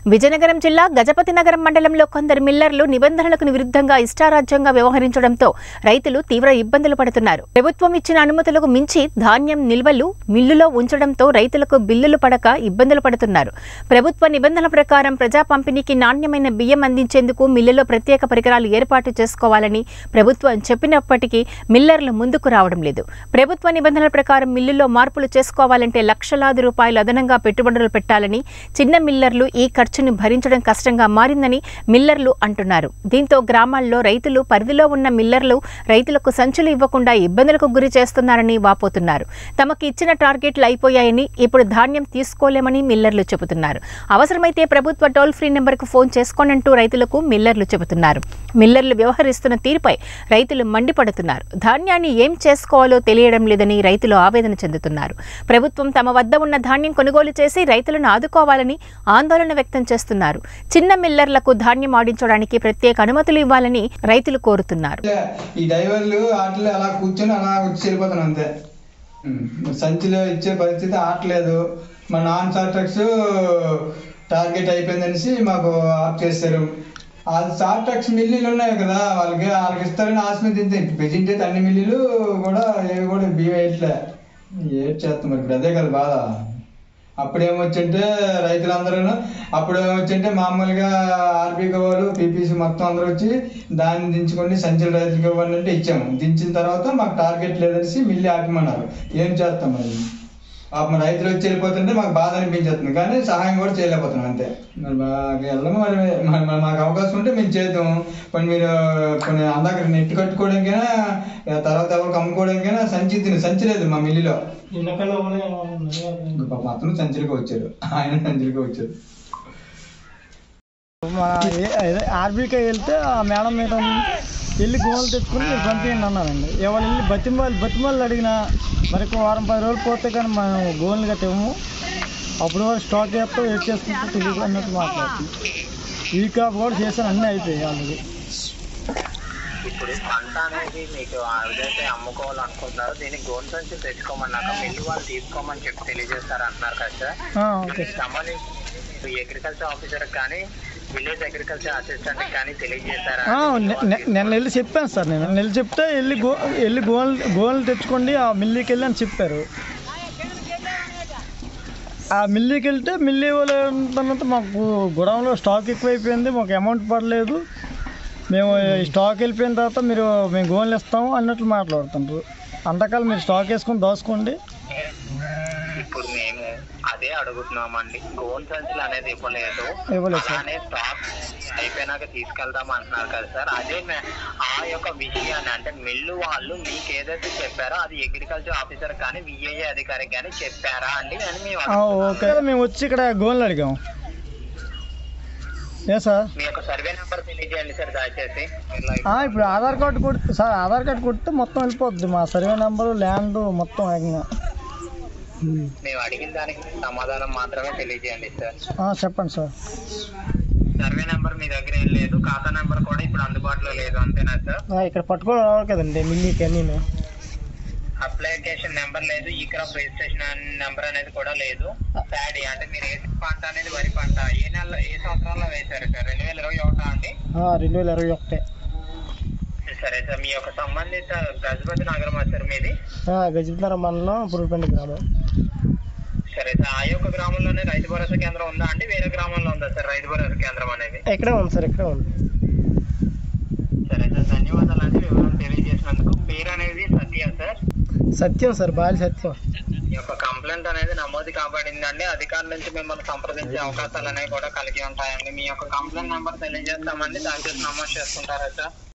విజయనగరం జిల్లా గజపతి నగరం మండలంలో కొందరు మిల్లర్లు నిబంధనలకు విరుద్ధంగా ఇష్టారాజ్యంగా వ్యవహరించడంతో రైతులు తీవ్ర ఇబ్బందులు పడుతున్నారు ప్రభుత్వం ఇచ్చిన అనుమతులకు మించి ధాన్యం నిల్వలు మిల్లులో ఉంచడంతో రైతులకు బిల్లులు పడక ఇబ్బందులు పడుతున్నారు ప్రభుత్వ నిబంధనల ప్రకారం ప్రజా పంపిణీకి నాణ్యమైన బియ్యం అందించేందుకు మిల్లులో ప్రత్యేక పరికరాలు ఏర్పాటు చేసుకోవాలని ప్రభుత్వం చెప్పినప్పటికీ మిల్లర్లు ముందుకు రావడం లేదు ప్రభుత్వ నిబంధనల ప్రకారం మిల్లులో మార్పులు చేసుకోవాలంటే లక్షలాది రూపాయలు అదనంగా పెట్టుబడులు పెట్టాలని చిన్న మిల్లర్లు ఈ ఖర్చును భరించడం కష్టంగా మారిందని మిల్లర్లు అంటున్నారు దీంతో గ్రామాల్లో రైతులు పరిధిలో ఉన్న మిల్లర్లు రైతులకు సంచులు ఇవ్వకుండా ఇబ్బందులకు గురి చేస్తున్నారని వాపోతున్నారు తమకు ఇచ్చిన టార్గెట్లు అయిపోయాయని ఇప్పుడు ధాన్యం తీసుకోలేమని మిల్లర్లు చెబుతున్నారు అవసరమైతే ప్రభుత్వ టోల్ ఫ్రీ నెంబర్కు ఫోన్ చేసుకోనంటూ రైతులకు మిల్లర్లు చెబుతున్నారు మిల్లర్లు వ్యవహరిస్తున్న తీరుపై రైతులు మండిపడుతున్నారు ధాన్యాన్ని ఏం చేసుకోవాలో తెలియడం లేదని రైతులు ఆవేదన చెందుతున్నారు ప్రభుత్వం తమ వద్ద ఉన్న ధాన్యం కొనుగోలు చేసి రైతులను ఆదుకోవాలని ఆందోళన వ్యక్తం చేస్తున్నారు చిన్న మిల్లర్లకు ధాన్యం ఆడించడానికి ప్రత్యేక అనుమతులు ఇవ్వాలని రైతులు కోరుతున్నారు ఈ డ్రైవర్లు ఆటలు అలా కూర్చొని అలా వచ్చి వెళ్ళిపోతాను అంతే ఉమ్. సంచిలో ఇచ్చే పరిస్థితి ఆటలేదు మా నాన్ సార్టక్స్ టార్గెట్ అయిపోయిందనేసి మాకు ఆఫ్ చేస్తారు ఆ సార్టక్స్ మిల్లీలు ఉన్నాయి కదా వాళ్ళకి వాళ్ళకి ఇస్తారని ఆశ మీద ఇంతే ప్రెజెంట్ అయితే అన్ని మిల్లీలు కూడా ఏవి కూడా బియ్యం వేయట్లే ఏడ్ చేస్తాం మరి ఇప్పుడు అదే కదా బాధ అప్పుడేమొచ్చింటే రైతులందరూ అప్పుడు ఏమొచ్చింటే మామూలుగా ఆర్బీకి వాళ్ళు పీపీసీ మొత్తం అందరూ వచ్చి దాన్ని దించుకొని సంచుల రైతులకు ఇవ్వండి అంటే ఇచ్చాము దించిన తర్వాత మాకు టార్గెట్ లేదనేసి మిల్లి ఆపమన్నారు ఏం చేస్తాం మరి పాపం రైతులు వచ్చి వెళ్ళిపోతుంటే మాకు బాధ అనిపించేస్తుంది కానీ సహాయం కూడా చేయలేకపోతున్నాం అంతే మరి మాకు వెళ్ళము మరి మరి- మరి మాకు అవకాశం ఉంటే మేము చేద్దాం కొన్ని మీరు కొన్ని అందాక నెట్ కట్టుకోవడానికైనా తర్వాత ఎవరికి అమ్ముకోవడానికైనా సంచి తిని సంచి లేదు మా మిల్లిలో ఇంకా పాపం అతను సంచులుగా వచ్చారు ఆయన సంచులుగా వచ్చారు మన ఆర్బీకి వెళ్తే ఆ మేడం మీద వెళ్ళి గోలు తెచ్చుకుని మీరు పంపించండి అన్నారండి ఎవరు వెళ్ళి బతిమాలు బతిమాలు అడిగినా మరి ఒక వారం పది రోజులు పోతే కానీ మనం గోల్ని గట్ట ఇవ్వము అప్పుడు వరకు స్టాక్ చేస్తాం ఏడ్ చేసుకుంటూ తెలియదు అన్నట్టు మాట్లాడుతుంది ఈ కాప్ కూడా చేశాను అన్నీ అయిపోయాయి ఆల్రెడీ ఇప్పుడు పంట అనేది మీకు ఏదైతే అమ్ముకోవాలనుకుంటున్నారో దీన్ని గోన్ సంచి తెచ్చుకోమన్నాక మిల్లు వాళ్ళు తీసుకోమని చెప్పి తెలియజేస్తారు అంటున్నారు కదా సార్ ఆ, ఓకే దీనికి సంబంధించి అగ్రికల్చర్ ఆఫీసర్ కానీ విలేజ్ అగ్రికల్చర్ అసిస్టెంట్ కానీ తెలియజేస్తారా ఆ, నె- నె- నేను వెళ్ళి చెప్పాను సార్ నేను నేను వెళ్ళి చెప్తే వెళ్ళి గో వెళ్ళి గోల్ గోల్ని తెచ్చుకోండి ఆ మిల్లీకి వెళ్ళి అని చెప్పారు ఆ మిల్లీకి వెళ్తే మిల్లీ వాళ్ళు ఏమంటున్నారంటే మాకు గొడవలో స్టాక్ ఎక్కువైపోయింది మాకు అమౌంట్ పడలేదు మేము ఈ స్టాక్ వెళ్ళిపోయిన తర్వాత మీరు మేము గోన్లు ఇస్తాము అన్నట్లు మాట్లాడుతుంటారు అంతకాలం మీరు స్టాక్ వేసుకొని దోసుకోండి ఇప్పుడు మేము అదే అడుగుతున్నామండి గోన్ సంచులు అనేది ఇవ్వలేదు ఇవ్వలేదు సార్ అలానే స్టాక్ అయిపోయినాక తీసుకెళ్దాం అంటున్నారు కదా సార్ అదే మే- ఆ యొక్క విషయాన్ని అంటే మిల్లు వాళ్ళు మీకు ఏదైతే చెప్పారో అది అగ్రికల్చర్ ఆఫీసర్ కానీ విఏఏ అధికారి కానీ చెప్పారా అండి అని మేము ఆ, అడుగుతున్నాము. ఓకే మేము వచ్చి ఇక్కడ గోన్లు అడిగాము ఏ సార్ మీ యొక్క సర్వే నెంబర్ తెలియజేయండి సార్ దయచేసి ఆ, ఇప్పుడు ఆధార్ కార్డు కొడితే సార్ ఆధార్ కార్డు కొడితే మొత్తం వెళ్ళిపోద్ది మా సర్వే నెంబరు ల్యాండ్ మొత్తం ఏకంగా ఉమ్. మేము అడిగిన దానికి సమాధానం మాత్రమే తెలియజేయండి సార్ ఆ, చెప్పండి సార్ సర్వే నెంబర్ మీ దగ్గర ఏం లేదు ఖాతా నెంబర్ కూడా ఇప్పుడు అందుబాటులో లేదు అంతేనా సార్ ఆ, ఇక్కడ పట్టుకోవడం రావాలి కదండి మిల్లీకి అన్నీ అప్లికేషన్ నెంబర్ లేదు ఈ క్రాప్ రిజిస్ట్రేషన్ నెంబర్ అనేది కూడా లేదు ప్యాడీ అంటే మీరు వేసిన పంట అనేది వరి పంట ఏ నెల ఏ సంవత్సరంలో వేశారు సార్ రెండు వేల ఇరవై ఒకటా అండి రెండు వేల ఇరవై ఒకటే సరే సార్ మీ యొక్క సంబంధిత గజపతి నగరం సార్ మీది గజపతినగరం మండలం పురుపండి గ్రామం సరే సార్ ఆ యొక్క గ్రామంలోనే రైతు భరోసా కేంద్రం ఉందా అండి వేరే గ్రామంలో ఉందా సార్ రైతు భరోసా కేంద్రం అనేది ఇక్కడే ఉంది సార్ ఇక్కడే ఉంది సరే సార్ ధన్యవాదాలు అండి వివరం తెలియజేసినందుకు పేరు అనేది సత్య సార్ సత్యం సార్ బాలి సత్యం ఈ యొక్క కంప్లైంట్ అనేది నమోదు కాబడిందండి అధికారుల నుంచి మిమ్మల్ని సంప్రదించే అవకాశాలు అనేవి కూడా కలిగి ఉంటాయండి మీ యొక్క కంప్లైంట్ నెంబర్ తెలియజేస్తామండి దాని చేసి నమోదు చేసుకుంటారా సార్